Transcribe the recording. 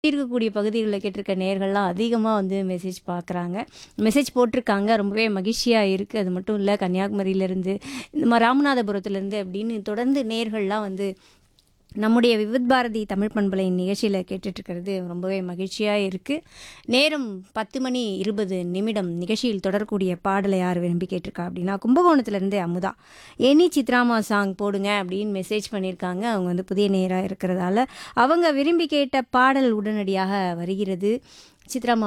இருக்கக்கூடிய பகுதிகளில் கேட்டிருக்க நேர்கள்லாம் அதிகமாக வந்து மெசேஜ் பார்க்குறாங்க மெசேஜ் போட்டிருக்காங்க ரொம்பவே மகிழ்ச்சியாக இருக்குது அது மட்டும் இல்லை கன்னியாகுமரியிலேருந்து இந்த மாதிரி ராமநாதபுரத்துலேருந்து அப்படின்னு தொடர்ந்து நேர்கள்லாம் வந்து நம்முடைய விவித் பாரதி தமிழ் பண்பலை நிகழ்ச்சியில் கேட்டுட்ருக்கிறது ரொம்பவே மகிழ்ச்சியாக இருக்குது நேரம் பத்து மணி இருபது நிமிடம் நிகழ்ச்சியில் தொடரக்கூடிய பாடலை யார் விரும்பி கேட்டிருக்கா அப்படின்னா கும்பகோணத்துலேருந்து அமுதா எனி சித்ராமா சாங் போடுங்க அப்படின்னு மெசேஜ் பண்ணியிருக்காங்க அவங்க வந்து புதிய நேராக இருக்கிறதால அவங்க விரும்பி கேட்ட பாடல் உடனடியாக வருகிறது சித்ராமா